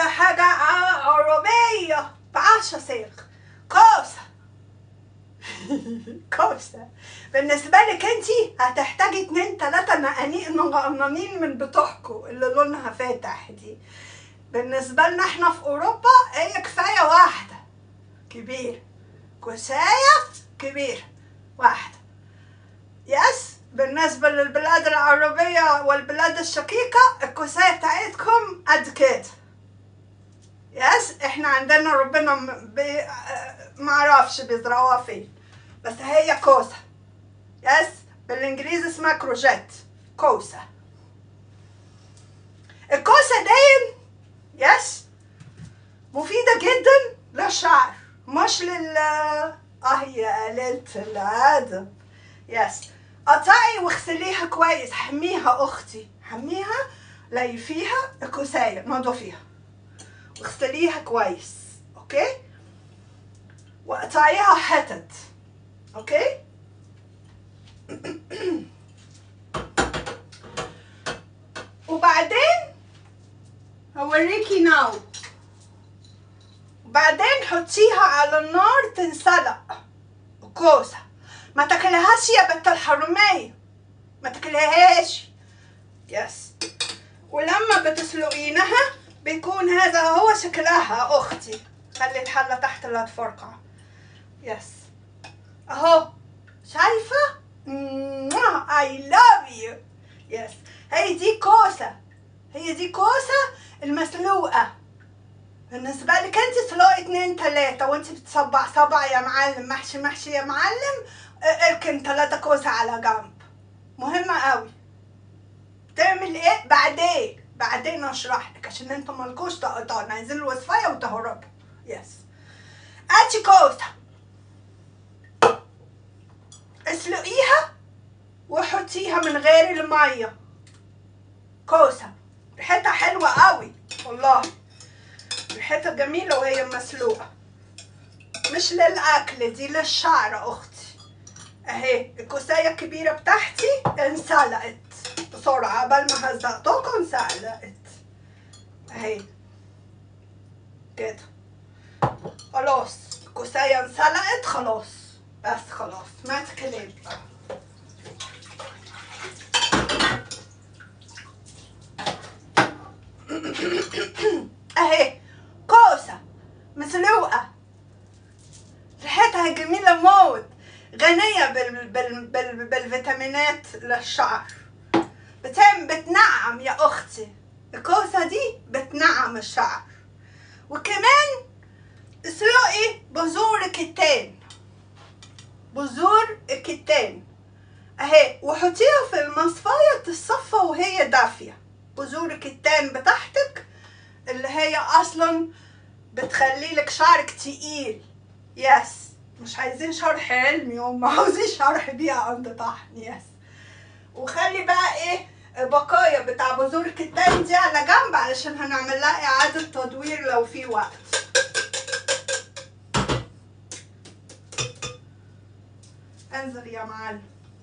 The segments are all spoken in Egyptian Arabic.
حاجة عربية بعشرة صاغ كوسة كوسة بالنسبة لك انتي هتحتاجي اتنين تلاتة نقانيق نقنانين من بتوعكوا اللي لونها فاتح دي بالنسبة لنا احنا في اوروبا هي كفاية واحدة كبيرة كوساية كبيرة واحدة يس بالنسبة للبلاد العربية والبلاد الشقيقة الكوساية بتاعتكم قد كده يس احنا عندنا ربنا م- بي... آه، معرفش بيزرعوها فين بس هي كوسة يس بالانجليزي اسمها كروجيت كوسة الكوسة دي يس مفيدة جدا للشعر مش لل اه يا قليلة الأدب يس قطعي واغسليها كويس حميها اختي حميها ليفيها الكوساية نضفيها واغسليها كويس اوكي وقطعيها حتت اوكي وبعدين هوريكي ناو وبعدين حطيها على النار تنسلق كوسة ما تاكلهاش يا بنت الحرمية ما تاكلهاش يس ولما بتسلقينها بيكون هذا هو شكلها اختي خلي الحله تحت لا تفرقع يس اهو شايفه اي لاف يو يس هي دي كوسه هي دي كوسه المسلوقه بالنسبة لك انت سلقي اتنين تلاتة وانت بتصبع صبع يا معلم محشي محشي يا معلم اه، اركن تلاتة كوسة على جنب مهمة قوي تعمل ايه بعدين بعدين اشرح لك عشان انتوا مالكوش تقطعوا عايزين الوصفايه وتهربوا يس هاتي كوسه اسلقيها وحطيها من غير الميه كوسه ريحتها حلوه قوي والله ريحتها جميله وهي مسلوقه مش للاكل دي للشعر اختي اهي الكوسايه الكبيره بتاعتي انسلقت بسرعه قبل ما هزقتكم انسلقت اهي كده خلاص الكوسايه انسلقت خلاص بس خلاص ما تكلم بقى اهي كوسه مسلوقه ريحتها جميله موت غنيه بال بال بال بالفيتامينات للشعر بتعمل بتنعم يا اختي الكوسه دي بتنعم الشعر وكمان اسلقي بذور الكتان بذور الكتان اهي وحطيها في المصفاية تصفى وهي دافية بذور الكتان بتاعتك اللي هي اصلا بتخلي لك شعرك تقيل يس مش عايزين شرح علمي هم عاوزين شرح بيها عند طحن يس وخلي بقى ايه البقايا بتاع بذور الكتان دي على جنب علشان هنعمل لها اعادة تدوير لو في وقت انزل يا معلم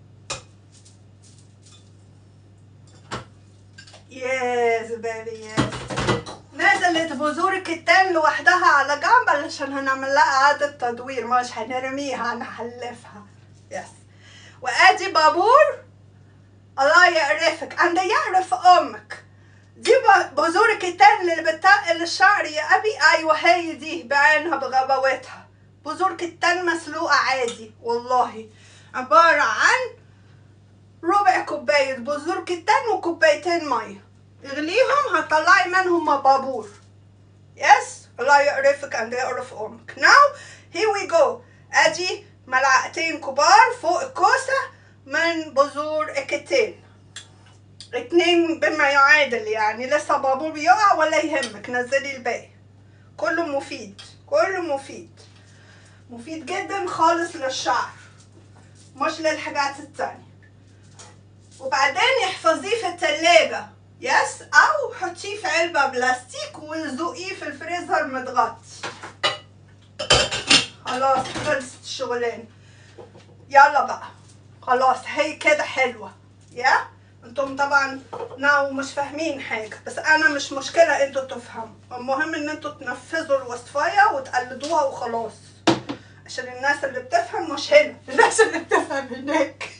يس بيبي يس نزلت بذور الكتان لوحدها على جنب علشان هنعمل لها اعادة تدوير مش هنرميها هنحلفها يس وادي بابور الله يعرفك أنا يعرف أمك دي ب- بذور الكتان اللي بتقل الشعر يا أبي أيوة هي دي بعينها بغباوتها بذور كتان مسلوقة عادي والله عبارة عن ربع كوباية بذور كتان وكوبايتين مية اغليهم هتطلعي منهم بابور يس الله يعرفك and يعرف امك now here we go ادي ملعقتين كبار فوق الكوسة من بذور الكتان اتنين بما يعادل يعني لسه بابور بيقع ولا يهمك نزلي الباقي كله مفيد كله مفيد مفيد جدا خالص للشعر مش للحاجات التانية وبعدين احفظيه في التلاجة يس او حطيه في علبة بلاستيك وزقيه في الفريزر متغطي خلاص خلصت الشغلانة يلا بقى خلاص هي كده حلوة يا انتم طبعا ناو مش فاهمين حاجة بس انا مش مشكلة انتوا تفهموا المهم ان انتوا تنفذوا الوصفاية وتقلدوها وخلاص عشان الناس اللي بتفهم مش هنا الناس اللي بتفهم هناك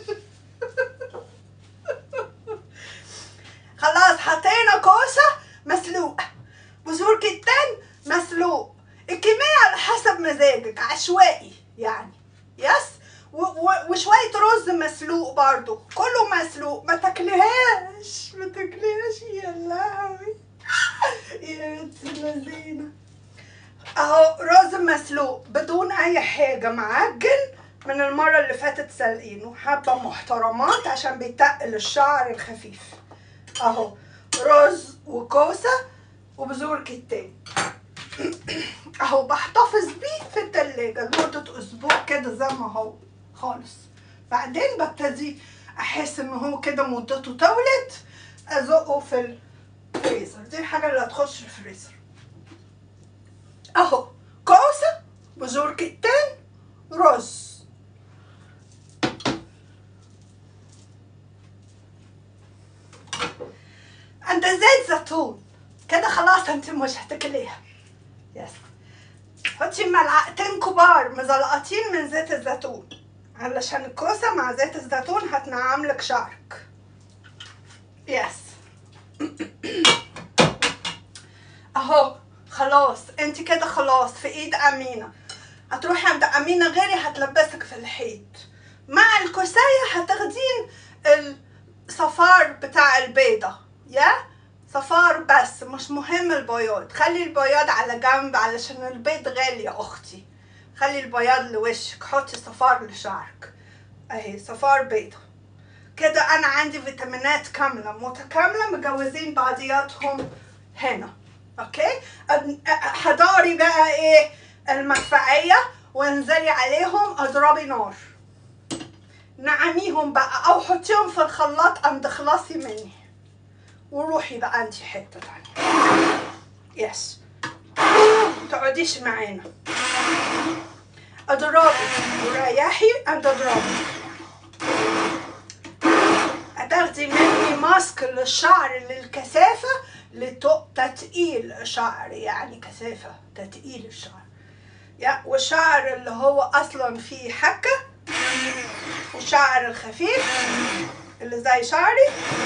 خلاص حطينا كوسة مسلوقة بذور كتان مسلوق الكمية على حسب مزاجك عشوائي يعني يس و- و- وشوية رز مسلوق برضو كله مسلوق ما تاكلهاش ما تاكلهاش يا لهوي يا بنت اللذينة اهو رز مسلوق بدون اي حاجة معجن من المرة اللي فاتت سالقينه حبة محترمات عشان بيتقل الشعر الخفيف اهو رز وكوسة وبذور كتان اهو بحتفظ بيه في التلاجة لمدة اسبوع كده زي ما هو خالص بعدين ببتدي احس ان هو كده مدته طولت ازقه في الفريزر دي الحاجة اللي هتخش الفريزر اهو كوسة بذور كتان رز انت زيت زيتون كده خلاص انت مش هتاكليها يس حطي ملعقتين كبار مزلقطين من زيت الزيتون علشان الكوسة مع زيت الزيتون هتنعم لك شعرك يس اهو خلاص انت كده خلاص في ايد امينه هتروحي عند امينه غيري هتلبسك في الحيط مع الكوسايه هتاخدين الصفار بتاع البيضه يا صفار بس مش مهم البياض خلي البياض على جنب علشان البيض غالي يا اختي خلي البياض لوشك حطي صفار لشعرك اهي صفار بيضه كده انا عندي فيتامينات كامله متكامله مجوزين بعضياتهم هنا اوكي أد- حضاري بقى ايه المدفعيه وانزلي عليهم اضربي نار نعميهم بقى او حطيهم في الخلاط ام تخلصي مني وروحي بقى انت حته تانية يس تقعديش معانا اضربي وريحي انت اضربي هتاخدي مني ماسك للشعر للكثافة لتتقيل الشعر يعني كثافة تتقيل الشعر يا والشعر اللي هو أصلا فيه حكة والشعر الخفيف اللي زي شعري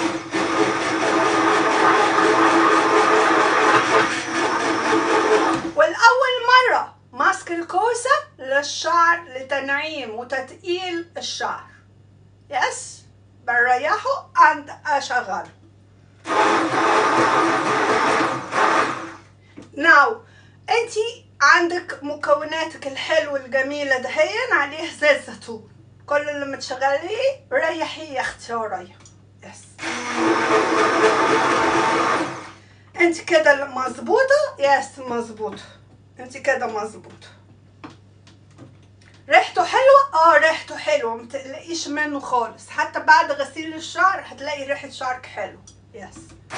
والأول مرة ماسك الكوسة للشعر لتنعيم وتتقيل الشعر يس بريحه عند أشغله ناو انتي عندك مكوناتك الحلوة الجميلة دهين عليه زيت زيتون كل اللي متشغليه ريحيه يا اختي ورايا يس انت كده مظبوطة يس مظبوطة انت كده مظبوطة ريحته حلوة اه ريحته حلوة متقلقيش منه خالص حتى بعد غسيل الشعر هتلاقي ريحة شعرك حلو يس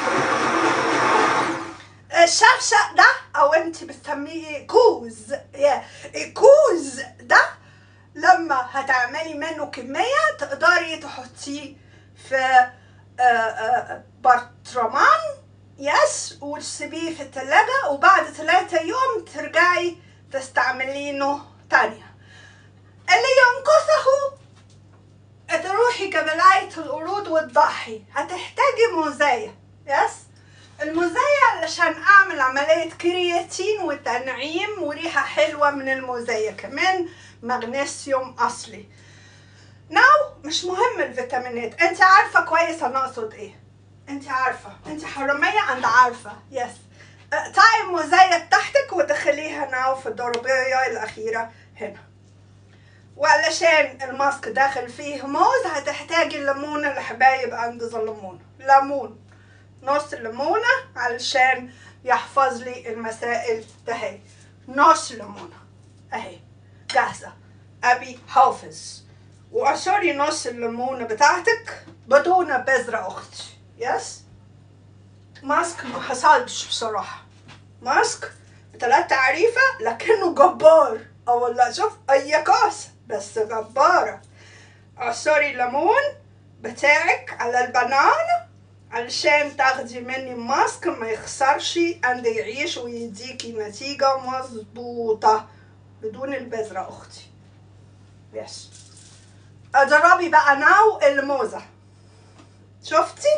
الشفشق ده او انت بتسميه كوز يا الكوز ده لما هتعملي منه كمية تقدري تحطيه في آه، آه، برطمان يس وتسيبيه في التلاجة وبعد ثلاثة يوم ترجعي تستعملينه تانية اللي ينقصه تروحي كبلاية القرود وتضحي هتحتاجي موزاية يس الموزاية علشان اعمل عملية كرياتين وتنعيم وريحة حلوة من الموزاية كمان مغنيسيوم اصلي ناو مش مهم الفيتامينات انت عارفة كويس انا اقصد ايه انت عارفة انت حرامية عند عارفة يس اقطعي الموزاية بتاعتك ودخليها ناو في الضربية الأخيرة هنا وعلشان الماسك داخل فيه موز هتحتاجي الليمون الحبايب عند الليمون ليمون نص ليمونة علشان يحفظ لي المسائل دهي نص ليمونة اهي جاهزة ابي حافظ وقشري نص الليمونة بتاعتك بدون بذرة اختي يس ماسك ما حصلش بصراحة ماسك بتلات تعريفة لكنه جبار اه والله شوف اي كاسة بس جبارة عصري ليمون بتاعك على البنان علشان تاخدي مني ماسك ما يخسرش عند يعيش ويديكي نتيجة مظبوطة بدون البذرة أختي يس جربي بقى ناو الموزة شفتي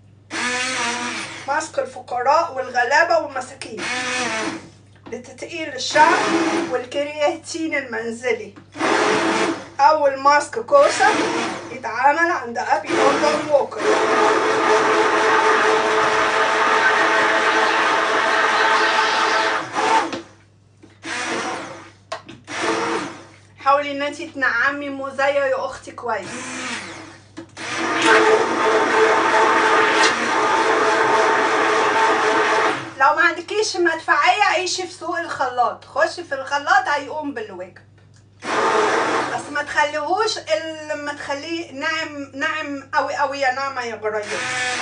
ماسك الفقراء والغلابة والمساكين لتثقيل الشعر والكرياتين المنزلي أول ماسك كوسة يتعامل عند أبي أوردر ووكر حاولي ان انت تنعمي موزايا يا اختي كويس لو ما عندكيش مدفعية عيشي في سوق الخلاط خشي في الخلاط هيقوم بالواجب بس ما تخليهوش الا لما تخليه ناعم ناعم قوي قوي يا ناعمة يا جرايد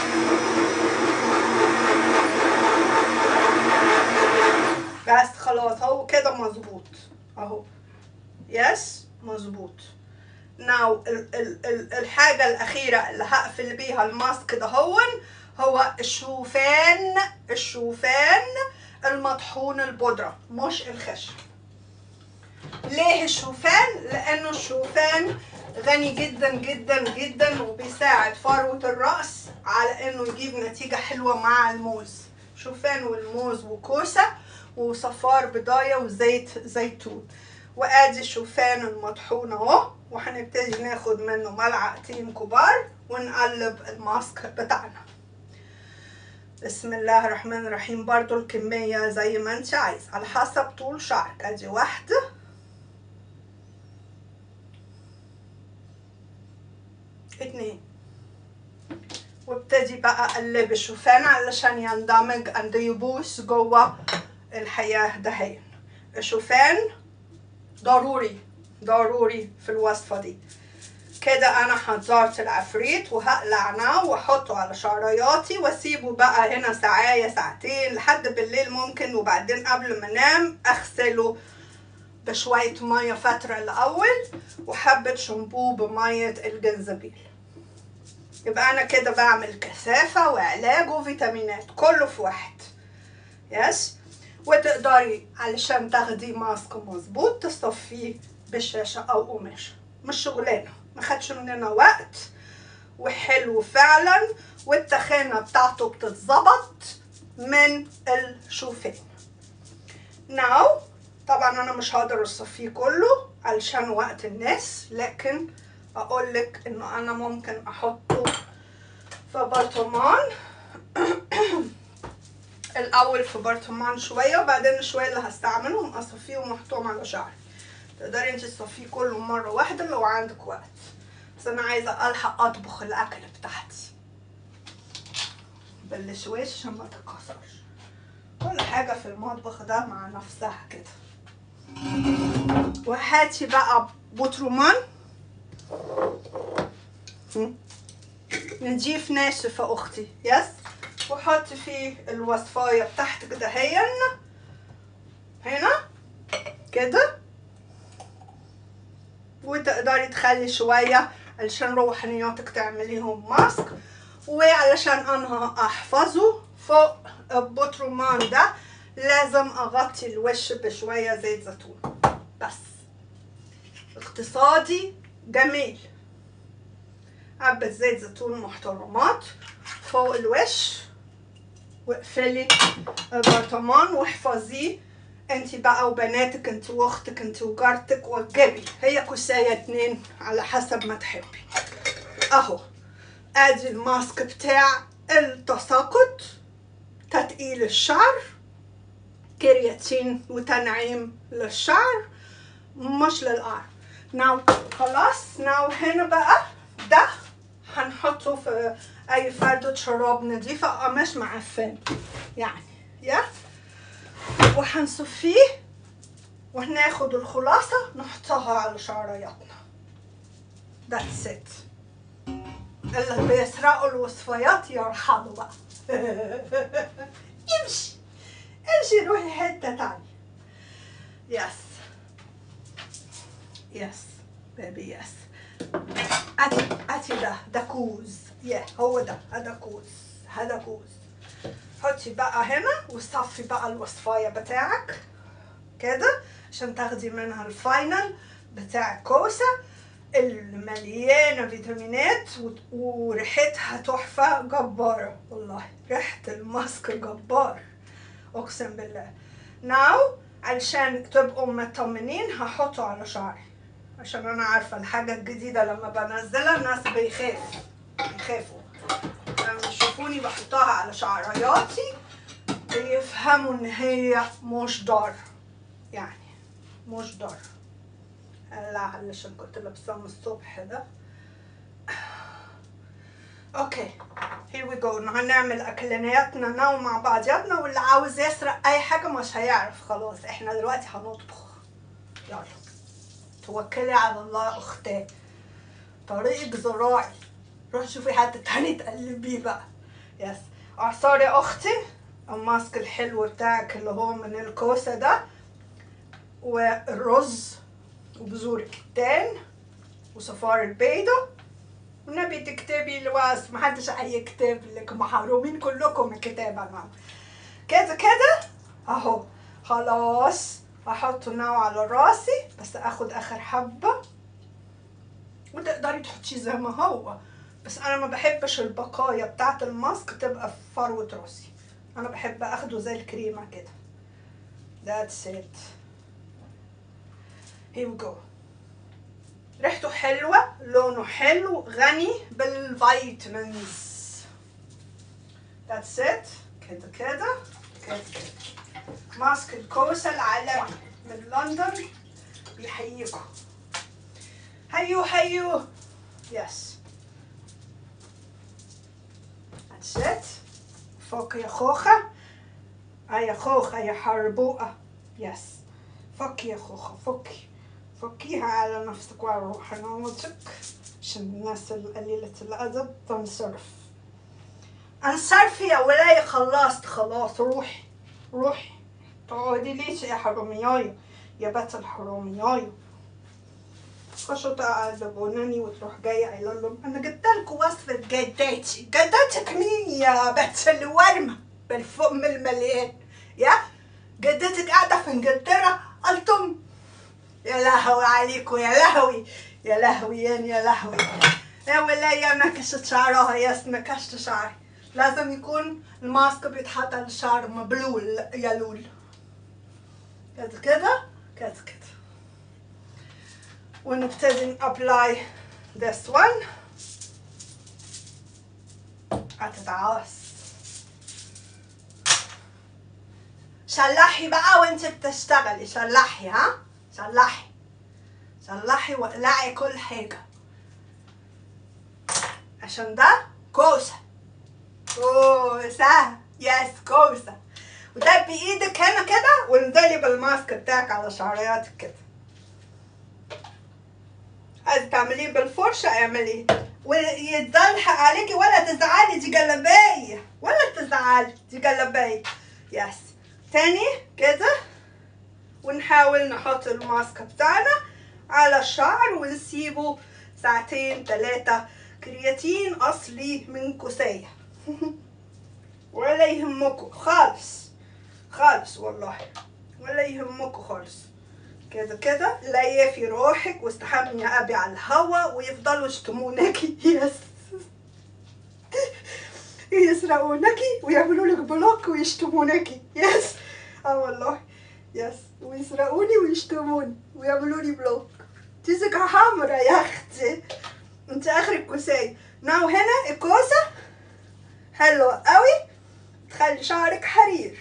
بس خلاص هو كده مظبوط اهو يس مظبوط ناو ال ال ال الحاجة الأخيرة اللي هقفل بيها الماسك دهون هو الشوفان الشوفان المطحون البودرة مش الخشب ليه الشوفان؟ لأنه الشوفان غني جدا جدا جدا وبيساعد فروة الرأس على إنه يجيب نتيجة حلوة مع الموز شوفان والموز وكوسة وصفار بضاية وزيت زيتون وادي الشوفان المطحون اهو وهنبتدي ناخد منه ملعقتين كبار ونقلب الماسك بتاعنا بسم الله الرحمن الرحيم برضو الكمية زي ما انت عايز على حسب طول شعرك ادي واحدة اتنين وابتدي بقى اقلب الشوفان علشان يندمج and يبوس جوه الحياة دهين الشوفان ضروري ضروري في الوصفة دي كده انا حضرت العفريت وهقلعناه واحطه على شعرياتي واسيبه بقى هنا ساعاية ساعتين لحد بالليل ممكن وبعدين قبل ما انام اغسله بشوية مية فترة الاول وحبة شامبو بمية الجنزبيل يبقى انا كده بعمل كثافة وعلاج وفيتامينات كله في واحد يس وتقدري علشان تاخدي ماسك مظبوط تصفيه بشاشة او قماشة مش شغلانة ما خدش مننا وقت وحلو فعلا والتخانة بتاعته بتتظبط من الشوفان ناو طبعا انا مش هقدر اصفيه كله علشان وقت الناس لكن اقولك انه انا ممكن احطه في برطمان الاول في برطمان شويه وبعدين شويه اللي هستعملهم اصفيهم واحطهم على شعري تقدري انت تصفيه كله مره واحده لو عندك وقت بس انا عايزه الحق اطبخ الاكل بتاعتي بالشويش عشان ما تتكسرش كل حاجه في المطبخ ده مع نفسها كده وهاتي بقى بطرمان نضيف ناشف يا اختي يس وحط فيه الوصفايه بتاعتك دهين هنا كده وتقدري تخلي شويه علشان روحانياتك تعمليهم ماسك وعلشان انا احفظه فوق البطرمان ده لازم اغطي الوش بشويه زيت زيتون بس اقتصادي جميل حبة زيت زيتون محترمات فوق الوش واقفلي البرطمان واحفظيه انت بقى وبناتك انت واختك انت وجارتك وجبي هي كوسايه اتنين على حسب ما تحبي اهو ادي الماسك بتاع التساقط تتقيل الشعر كرياتين وتنعيم للشعر مش للقعر ناو خلاص ناو هنا بقى ده هنحطه في اي فردة شراب نظيفة قماش معفن يعني يا وهنصفيه وهناخد الخلاصة نحطها على شعرياتنا That's it اللي بيسرقوا الوصفيات يرحلوا بقى امشي امشي روحي حتة تانية يس يس بيبي يس ادي ادي هاتي ده ده كوز يا هو ده هذا كوز هذا كوز حطي بقى هنا وصفي بقى الوصفايه بتاعك كده عشان تاخدي منها الفاينل بتاع الكوسه المليانه فيتامينات و- وريحتها تحفه جباره والله ريحه الماسك جبار اقسم بالله ناو علشان تبقوا مطمنين هحطه على شعري عشان انا عارفه الحاجه الجديده لما بنزلها الناس بيخاف بيخافوا لما يشوفوني بحطها على شعرياتي بيفهموا ان هي مش ضار يعني مش ضار لا علشان كنت لابساه من الصبح ده اوكي هير وي جو هنعمل اكلانياتنا ناو مع بعضياتنا واللي عاوز يسرق اي حاجه مش هيعرف خلاص احنا دلوقتي هنطبخ يلا توكلي على الله اختي طريقك زراعي روح شوفي حد تاني تقلبيه بقى يس اعصاري اختي الماسك الحلو بتاعك اللي هو من الكوسه ده والرز وبذور الكتان وصفار البيضة والنبي تكتبي الوصف محدش هيكتب لك محرومين كلكم الكتابة معه كده كده اهو خلاص هحط نوع على راسي بس اخد اخر حبة وتقدري تحطيه زي ما هو بس انا ما بحبش البقايا بتاعت الماسك تبقى في فروة راسي انا بحب اخده زي الكريمة كده that's it here we go ريحته حلوة لونه حلو غني بالفيتامينز that's it كده كده كده كده ماسك الكوسة العالمي من لندن بيحييكم هيو هيو يس that's it فوق يا خوخة آه يا خوخة يا حربوقة يس فكي يا خوخة فكي فكيها على نفسك وعلى روح نومتك عشان الناس القليلة الأدب تنصرف انصرفي يا ولاية خلصت خلاص روحي روحي تقعدي ليش يا حراميايا يا بات الحراميايا خشوا تقلبونني وتروح جاية قايلة لهم أنا جبت لكم وصفة جدتي جدتك مين يا بات الورمة بالفم المليان يا جدتك قاعدة في إنجلترا قلتم يا لهوي عليكم يا لهوي يا لهوي يا لهوي يا ولاية نكشت شعرها يس نكشت شعري لازم يكون الماسك بيتحط على الشعر مبلول يا لول كده كده كده كده ونبتدي ابلاي this one هتتعاص شلحي بقى وانت بتشتغلي شلحي ها شلحي شلحي واقلعي كل حاجة عشان ده كوسة كوسة يس كوسة وده بإيدك هنا كده وانزلي بالماسك بتاعك على شعرياتك كده عايزة تعمليه بالفرشة اعمليه ويتزلحق عليكي ولا تزعلي دي جلابية ولا تزعلي دي جلابية يس تاني كده ونحاول نحط الماسك بتاعنا على الشعر ونسيبه ساعتين ثلاثة كرياتين أصلي من كوسية ولا يهمكم خالص خالص والله ولا يهمكم خالص كده كده ليفي روحك واستحمي يا أبي على الهوا ويفضلوا يشتمونكي يس يسرقونكي ويعملوا لك بلوك ويشتمونكي يس اه والله يس ويسرقوني ويشتموني ويعملوا لي بلوك تيزك حمرا يا اختي انت اخرك كوسايه ناو هنا الكوسه حلوه قوي تخلي شعرك حرير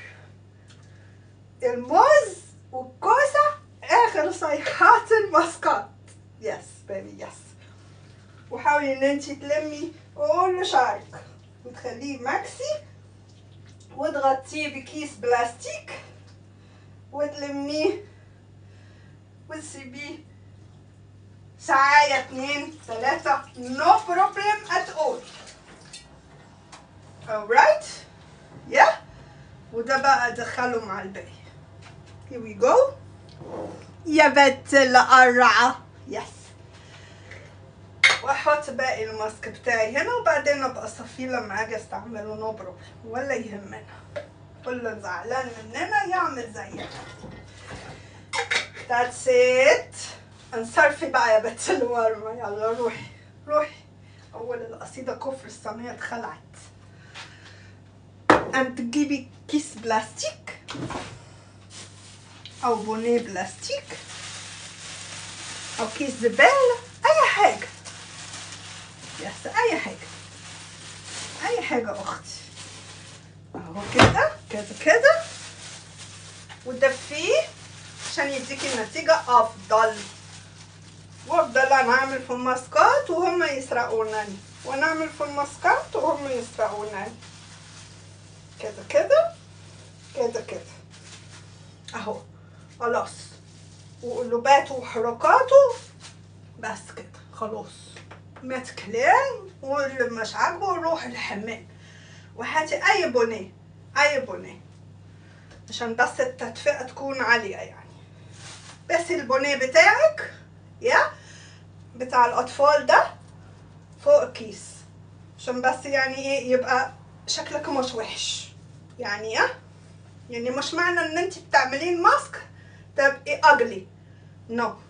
الموز والكوسه اخر صيحات الماسكات يس بيبي يس وحاولي ان انت تلمي كل شعرك وتخليه ماكسي وتغطيه بكيس بلاستيك وتلميه وتسيبيه ساعة اتنين تلاتة no problem at all alright yeah وده بقى ادخله مع الباقي here we go يا بنت القرعة yes واحط باقي الماسك بتاعي هنا وبعدين ابقى اصفيه لما اجي استعمله نو بروبلم ولا يهمنا كله زعلان مننا يعمل زينا That's it انصرفي بقى يا بنت الورمة يلا روحي روحي أول القصيدة كفر الصينية اتخلعت أنت تجيبي كيس بلاستيك أو بونيه بلاستيك أو كيس زبالة أي حاجة يس أي حاجة أي حاجة أختي أهو كده كده كده ودفيه عشان يديكي النتيجة أفضل وافضل انا اعمل في الماسكات وهم يسرقونني وانا اعمل في الماسكات وهم يسرقونني كده كده كده كده اهو خلاص وقلوباته وحركاته بس كده خلاص مات كلام واللي مش عاجبه روح الحمام وهاتي اي بونيه اي بونيه عشان بس التدفئة تكون عالية يعني بس البونيه بتاعك يا بتاع الاطفال ده فوق الكيس عشان بس يعني ايه يبقى شكلك مش وحش يعني يا يعني مش معنى ان انت بتعملين ماسك تبقي اجلي نو no.